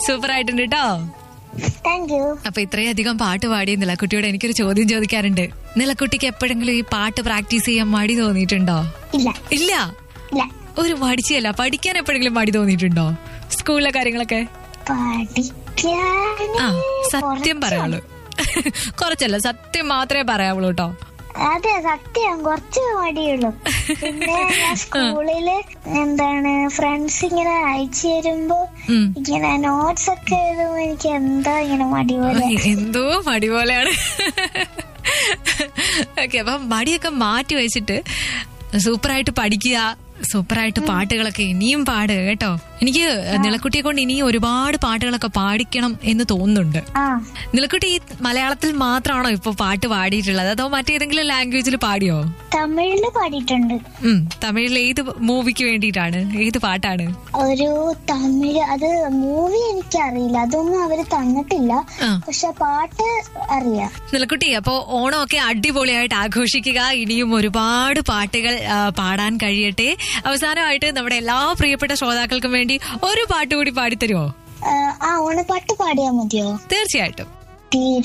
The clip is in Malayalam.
സൂപ്പർ ആയിട്ടുണ്ട് കേട്ടോ താങ്ക് യു അപ്പൊ ഇത്രയധികം പാട്ട് പാടിയ നിലക്കുട്ടിയോട് എനിക്കൊരു ചോദ്യം ചോദിക്കാറുണ്ട് നിലക്കുട്ടിക്ക് എപ്പോഴെങ്കിലും ഈ പാട്ട് പ്രാക്ടീസ് ചെയ്യാൻ മടി തോന്നിയിട്ടുണ്ടോ ഇല്ല ഇല്ല ഇല്ല ഒരു മടിച്ചല്ല പഠിക്കാൻ എപ്പോഴെങ്കിലും മടി തോന്നിയിട്ടുണ്ടോ സ്കൂളിലെ കാര്യങ്ങളൊക്കെ പഠിക്കാൻ ആ സത്യം പറയാവുള്ളൂ കുറച്ചല്ല സത്യം മാത്രമേ പറയാവുള്ളൂ കേട്ടോ അതെ സത്യം കുറച്ച് മടിയുള്ളൂ പിന്നെ ഞാൻ സ്കൂളില് എന്താണ് ഫ്രണ്ട്സ് ഇങ്ങനെ അയച്ചു തരുമ്പോ ഉം. ഇങ്ങനെ നോട്ട്സ് ഒക്കെ എഴുതുമ്പോ എനിക്ക് എന്താ ഇങ്ങനെ മടി പോലെ എന്തോ മടി പോലെയാണ് ഓക്കെ അപ്പൊ മടിയൊക്കെ മാറ്റി വെച്ചിട്ട് സൂപ്പറായിട്ട് പഠിക്കുക സൂപ്പറായിട്ട് പാട്ടുകളൊക്കെ ഇനിയും പാട് കേട്ടോ എനിക്ക് നിലക്കുട്ടിയെ കൊണ്ട് ഇനിയും ഒരുപാട് പാട്ടുകളൊക്കെ പാടിക്കണം എന്ന് തോന്നുന്നുണ്ട് ആ നിലക്കുട്ടി ഈ മലയാളത്തിൽ മാത്രമാണോ ഇപ്പൊ പാട്ട് പാടിയിട്ടുള്ളത് അതോ മറ്റേതെങ്കിലും ലാംഗ്വേജിൽ പാടിയോ തമിഴില് പാടിയിട്ടുണ്ട് ഉം തമിഴിൽ ഏത് മൂവിക്ക് വേണ്ടിയിട്ടാണ് ഏത് പാട്ടാണ് ഒരു തമിഴ് അത് മൂവി എനിക്കറിയില്ല അതൊന്നും അവര് തന്നിട്ടില്ല ആ. പക്ഷെ പാട്ട് അറിയാം നിലക്കുട്ടി അപ്പോ ഓണമൊക്കെ അടിപൊളിയായിട്ട് ആഘോഷിക്കുക ഇനിയും ഒരുപാട് പാട്ടുകൾ ആ, പാടാൻ കഴിയട്ടെ അവസാനമായിട്ട് നമ്മുടെ എല്ലാ പ്രിയപ്പെട്ട ശ്രോതാക്കൾക്കും വേണ്ടി ഒരു പാട്ട് കൂടി പാടിത്തരുമോ ആ, ആ ഓണപ്പാട്ട് പാടിയാ മതിയോ തീർച്ചയായിട്ടും തിരു